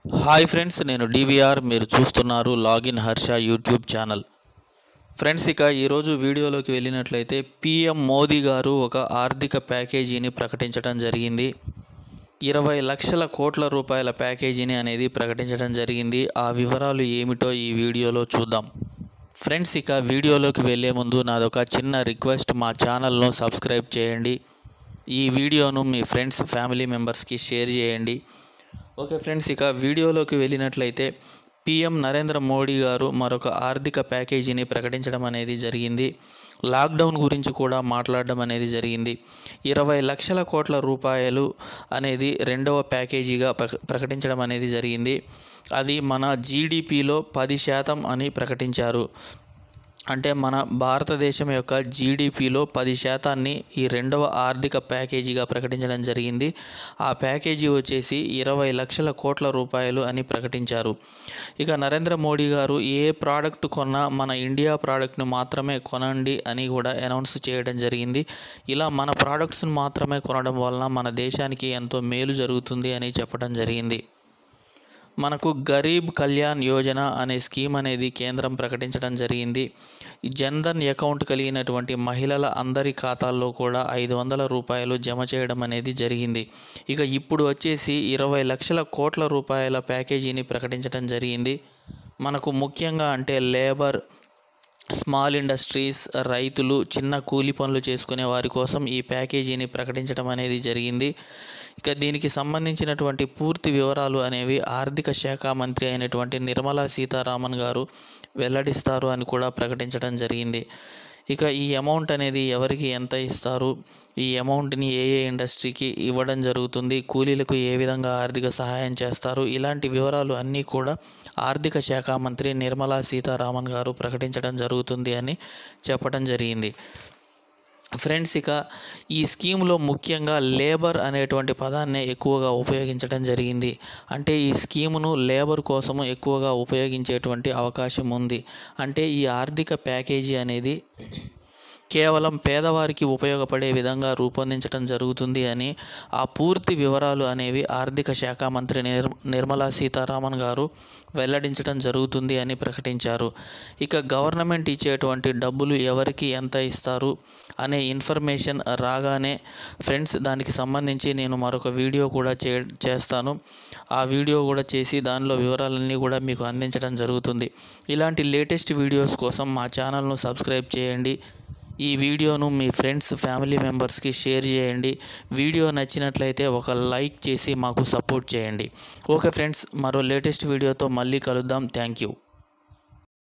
hi friends నేను DVR మీరు చూస్తున్నారు లాగిన్ హర్ష యూట్యూబ్ ఛానల్ ఫ్రెండ్స్ ఇక ఈరోజు వీడియోలోకి వెళ్ళినట్లయితే పిఎం మోదీ గారు ఒక ఆర్థిక ప్యాకేజీని ప్రకటించడం జరిగింది ఇరవై లక్షల కోట్ల రూపాయల ప్యాకేజీని అనేది ప్రకటించడం జరిగింది ఆ వివరాలు ఏమిటో ఈ వీడియోలో చూద్దాం ఫ్రెండ్స్ ఇక వీడియోలోకి వెళ్ళే ముందు నాదొక చిన్న రిక్వెస్ట్ మా ఛానల్ను సబ్స్క్రైబ్ చేయండి ఈ వీడియోను మీ ఫ్రెండ్స్ ఫ్యామిలీ మెంబర్స్కి షేర్ చేయండి ఓకే ఫ్రెండ్స్ ఇక వీడియోలోకి వెళ్ళినట్లయితే పిఎం నరేంద్ర మోడీ గారు మరొక ఆర్థిక ప్యాకేజీని ప్రకటించడం అనేది జరిగింది లాక్డౌన్ గురించి కూడా మాట్లాడడం అనేది జరిగింది ఇరవై లక్షల కోట్ల రూపాయలు అనేది రెండవ ప్యాకేజీగా ప్రక- ప్రకటించడం అనేది జరిగింది అది మన జీడిపిలో పది శాతం అని ప్రకటించారు అంటే మన భారతదేశం యొక్క జీడిపిలో పది శాతాన్ని ఈ రెండవ ఆర్థిక ప్యాకేజీగా ప్రకటించడం జరిగింది ఆ ప్యాకేజీ వచ్చేసి ఇరవై లక్షల కోట్ల రూపాయలు అని ప్రకటించారు ఇక నరేంద్ర మోడీ గారు ఏ ప్రోడక్ట్ కొన్నా మన ఇండియా ప్రోడక్ట్ను మాత్రమే కొనండి అని కూడా అనౌన్స్ చేయడం జరిగింది ఇలా మన ప్రోడక్ట్స్ను మాత్రమే కొనడం వలన మన దేశానికి ఎంతో మేలు జరుగుతుంది అని చెప్పడం జరిగింది మనకు గరీబ్ కళ్యాణ్ యోజన అనే స్కీమ్ అనేది కేంద్రం ప్రకటించడం జరిగింది ఈ జన్ధన్ అకౌంట్ కలిగినటువంటి మహిళల అందరి ఖాతాల్లో కూడా ఐదు వందల రూపాయలు జమ చేయడం అనేది జరిగింది ఇక ఇప్పుడు వచ్చేసి ఇరవై లక్షల కోట్ల రూపాయల ప్యాకేజీని ప్రకటించడం జరిగింది మనకు ముఖ్యంగా అంటే లేబర్ స్మాల్ ఇండస్ట్రీస్ రైతులు చిన్న కూలి పనులు చేసుకునే వారి కోసం ఈ ప్యాకేజీని ప్రకటించడం అనేది జరిగింది ఇక దీనికి సంబంధించినటువంటి పూర్తి వివరాలు అనేవి ఆర్థిక శాఖ మంత్రి అయినటువంటి నిర్మలా సీతారామన్ గారు వెల్లడిస్తారు అని కూడా ప్రకటించడం జరిగింది ఇక ఈ అమౌంట్ అనేది ఎవరికి ఎంత ఇస్తారు ఈ అమౌంట్ని ఏ ఏ ఇండస్ట్రీకి ఇవ్వడం జరుగుతుంది కూలీలకు ఏ విధంగా ఆర్థిక సహాయం చేస్తారు ఇలాంటి వివరాలు అన్నీ కూడా ఆర్థిక శాఖ మంత్రి నిర్మలా సీతారామన్ గారు ప్రకటించడం జరుగుతుంది అని చెప్పడం జరిగింది ఫ్రెండ్స్ ఇక ఈ స్కీమ్లో ముఖ్యంగా లేబర్ అనేటువంటి పదాన్ని ఎక్కువగా ఉపయోగించడం జరిగింది అంటే ఈ స్కీమును లేబర్ కోసము ఎక్కువగా ఉపయోగించేటువంటి అవకాశం ఉంది అంటే ఈ ఆర్థిక ప్యాకేజీ అనేది కేవలం పేదవారికి ఉపయోగపడే విధంగా రూపొందించడం జరుగుతుంది అని ఆ పూర్తి వివరాలు అనేవి ఆర్థిక శాఖ మంత్రి నిర్ నిర్మలా సీతారామన్ గారు వెల్లడించడం జరుగుతుంది అని ప్రకటించారు ఇక గవర్నమెంట్ ఇచ్చేటువంటి డబ్బులు ఎవరికి ఎంత ఇస్తారు అనే ఇన్ఫర్మేషన్ రాగానే ఫ్రెండ్స్ దానికి సంబంధించి నేను మరొక వీడియో కూడా చే చేస్తాను ఆ వీడియో కూడా చేసి దానిలో వివరాలన్నీ కూడా మీకు అందించడం జరుగుతుంది ఇలాంటి లేటెస్ట్ వీడియోస్ కోసం మా ఛానల్ను సబ్స్క్రైబ్ చేయండి ఈ వీడియోను మీ ఫ్రెండ్స్ ఫ్యామిలీ మెంబర్స్కి షేర్ చేయండి వీడియో నచ్చినట్లయితే ఒక లైక్ చేసి మాకు సపోర్ట్ చేయండి ఓకే ఫ్రెండ్స్ మరో లేటెస్ట్ వీడియోతో మళ్ళీ కలుద్దాం థ్యాంక్ యూ